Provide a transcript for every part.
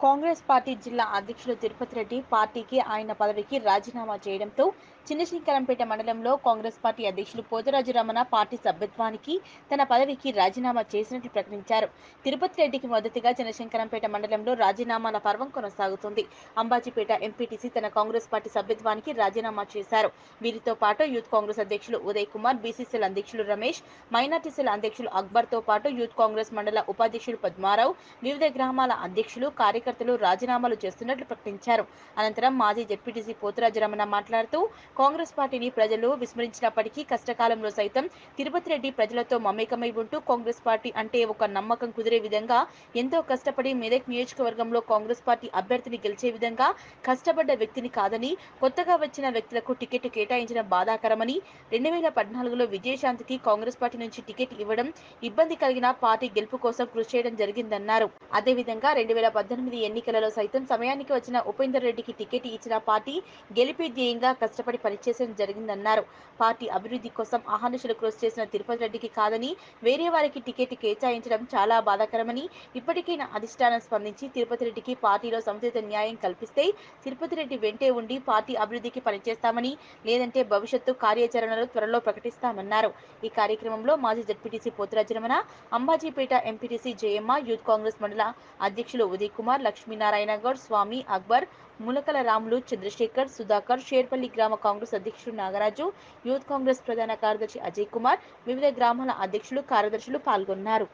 Congress party జిల్లా అధ్యక్షులు తిరుపతి రెడ్డి పార్టీకి ఆయన పదవికి రాజీనామా చేయడంతో చిన్నశంకరంపేట మండలంలో కాంగ్రెస్ పార్టీ అధ్యక్షులు పోతరాజు రమణ పార్టీ సభ్యత్వానికి తన పదవికి రాజీనామా చేసినట్లు ప్రకటించారు తిరుపతి రెడ్డికి మద్దతుగా చిన్నశంకరంపేట మండలంలో రాజీనామాల పర్వం కొనసాగుతుంది అంబాజీపేట ఎంపీటీసీ తన కాంగ్రెస్ పార్టీ సభ్యత్వానికి రాజీనామా చేశారు వీరితో పాటు యూత్ కాంగ్రెస్ అధ్యక్షులు ఉదయ్ కుమార్ బీసీసీల అధ్యక్షులు రమేష్ మైనార్టీ సెల్ అధ్యక్షులు అక్బర్ తో పాటు యూత్ కాంగ్రెస్ మండల ఉపాధ్యక్షులు పద్మారావు వివిధ గ్రామాల అధ్యక్షులు కార్యకర్తలు రాజీనామాలు చేస్తున్నట్లు ప్రకటించారు అనంతరం మాజీ జెడ్పీటీసీ పోతురాజు రమణ మాట్లాడుతూ కాంగ్రెస్ పార్టీని ప్రజలు విస్మరించినప్పటికీ కష్టకాలంలో సైతం తిరుపతి రెడ్డి ప్రజలతో మమేకమై ఉంటూ కాంగ్రెస్ పార్టీ అంటే ఒక నమ్మకం కుదిరే విధంగా ఎంతో కష్టపడి మెదక్ నియోజకవర్గంలో కాంగ్రెస్ పార్టీ అభ్యర్థిని గెలిచే విధంగా కష్టపడ్డ వ్యక్తిని కాదని కొత్తగా వచ్చిన వ్యక్తులకు టికెట్ కేటాయించడం బాధాకరమని రెండు వేల పద్నాలుగులో విజయశాంతికి కాంగ్రెస్ పార్టీ నుంచి టికెట్ ఇవ్వడం ఇబ్బంది కలిగిన పార్టీ గెలుపు కోసం కృషి చేయడం జరిగిందన్నారు అదేవిధంగా రెండు వేల పద్దెనిమిది ఎన్నికలలో సైతం సమయానికి వచ్చిన ఉపేందర్ రెడ్డికి టికెట్ ఇచ్చిన పార్టీ గెలిపే ధ్యేయంగా కష్టపడి పనిచేయడం జరిగిందన్నారు పార్టీ అభివృద్ధి కోసం అహానుషులు కృషి చేసిన తిరుపతి రెడ్డికి కాదని వేరే వారికి టికెట్ కేటాయించడం చాలా బాధాకరమని ఇప్పటికైనా అధిష్టానం స్పందించి తిరుపతి రెడ్డికి పార్టీలో సముచిత న్యాయం కల్పిస్తే తిరుపతి రెడ్డి వెంటే ఉండి పార్టీ అభివృద్ధికి పనిచేస్తామని లేదంటే భవిష్యత్తు కార్యాచరణలు త్వరలో ప్రకటిస్తామన్నారు ఈ కార్యక్రమంలో మాజీ ZPTC Poturaju Ramana Ambajipeta MPTC Jayamma youth Congress మండల అధ్యక్షులు ఉదయ్ కుమార్ లక్ష్మీనారాయణ గౌడ్ స్వామి అక్బర్ ములకల రాములు చంద్రశేఖర్ సుధాకర్ షేర్పల్లి గ్రామ కాంగ్రెస్ అధ్యక్షుడు నాగరాజు యూత్ కాంగ్రెస్ ప్రధాన కార్యదర్శి అజయ్ కుమార్ వివిధ గ్రామాల అధ్యక్షులు కార్యదర్శులు పాల్గొన్నారు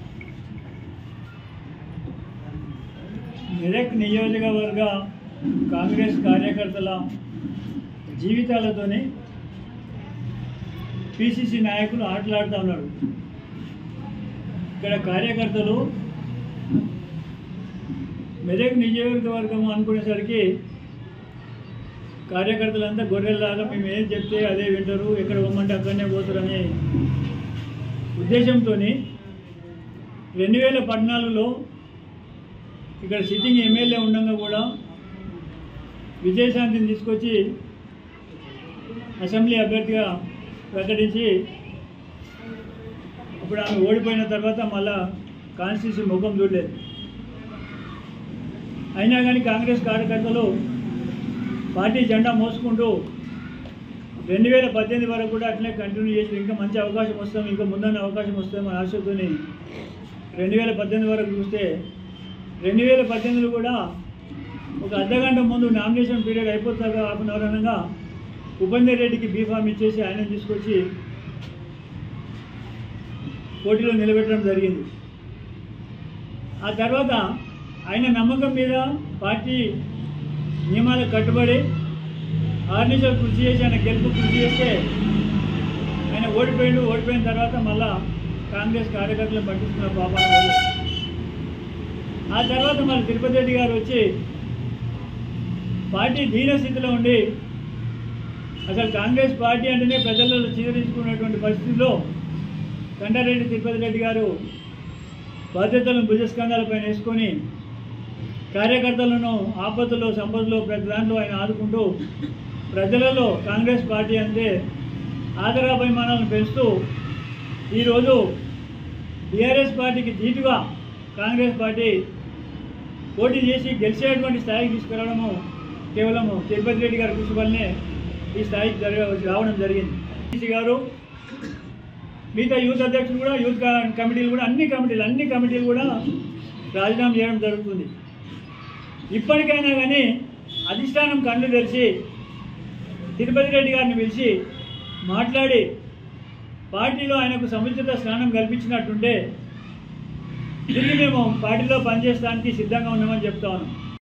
మెదక్ నియోజకవర్గ కాంగ్రెస్ కార్యకర్తల జీవితాలతోనే పిసిసి నాయకులు ఆటలాడుతూ ఉన్నారు ఇక్కడ కార్యకర్తలు మెదక్ నియోజకవర్గం అనుకునేసరికి కార్యకర్తలంతా గొర్రెల్లాగా మేము ఏం చెప్తే అదే వింటారు ఎక్కడ పోమంటే అక్కడనే పోతారనే ఉద్దేశంతో రెండు వేల పద్నాలుగులో ఇక్కడ సిట్టింగ్ ఎమ్మెల్యే ఉండగా కూడా విజయశాంతిని తీసుకొచ్చి అసెంబ్లీ అభ్యర్థిగా ప్రకటించి అప్పుడు ఆమె ఓడిపోయిన తర్వాత మళ్ళా కాన్స్టిట్యూన్సీ ముఖం చూడలేదు అయినా కానీ కాంగ్రెస్ కార్యకర్తలు పార్టీ జెండా మోసుకుంటూ రెండు వేల పద్దెనిమిది వరకు కూడా అట్లే కంటిన్యూ చేసి ఇంకా మంచి అవకాశం వస్తాం ఇంకా ముందన్న అవకాశం వస్తామని ఆశతోని రెండు వేల పద్దెనిమిది వరకు చూస్తే రెండు వేల పద్దెనిమిది కూడా ఒక అర్ధగంట ముందు నామినేషన్ పీరియడ్ అయిపోతాక హాఫ్ అన్ అవర్ అనగా ఉపేందర్ రెడ్డికి బీఫామ్ ఇచ్చేసి ఆయన తీసుకొచ్చి పోటీలో నిలబెట్టడం జరిగింది ఆ తర్వాత ఆయన నమ్మకం మీద పార్టీ నియమాలకు కట్టుబడి ఆర్నిషలు కృషి చేసి ఆయన గెలుపు కృషి చేస్తే ఆయన ఓడిపోయిండు ఓడిపోయిన తర్వాత మళ్ళా కాంగ్రెస్ కార్యకర్తలు పట్టించుకున్న పాపాలు లేదు. ఆ తర్వాత మళ్ళీ తిరుపతి రెడ్డి గారు వచ్చి పార్టీ దీన స్థితిలో ఉండి అసలు కాంగ్రెస్ పార్టీ అంటేనే ప్రజలలో చీదరించుకున్నటువంటి పరిస్థితుల్లో కండారెడ్డి తిరుపతి రెడ్డి గారు బాధ్యతలను భుజస్కంధాలపైన వేసుకొని కార్యకర్తలను ఆపదలో సంపదలో ప్రతి దాంట్లో ఆయన ఆదుకుంటూ ప్రజలలో కాంగ్రెస్ పార్టీ అంటే ఆదరాభిమానాలను పెంచుతూ ఈరోజు టీఆర్ఎస్ పార్టీకి ధీటుగా కాంగ్రెస్ పార్టీ పోటీ చేసి గెలిచేటువంటి స్థాయికి తీసుకురావడము కేవలం తిరుపతి రెడ్డి గారి కృషి వల్లనే ఈ స్థాయికి జరగ రావడం జరిగింది ఈసీ గారు మిగతా యూత్ అధ్యక్షులు కూడా యూత్ కా- కమిటీలు కూడా అన్ని కమిటీలు అన్ని కమిటీలు కూడా రాజీనామా చేయడం జరుగుతుంది ఇప్పటికైనా కానీ అధిష్టానం కళ్ళు తెరిచి తిరుపతి రెడ్డి గారిని పిలిచి మాట్లాడి పార్టీలో ఆయనకు సముచిత స్థానం కల్పించినట్టుంటే తిరిగి మేము పార్టీలో పనిచేయడానికి సిద్ధంగా ఉన్నామని చెప్తా ఉన్నాం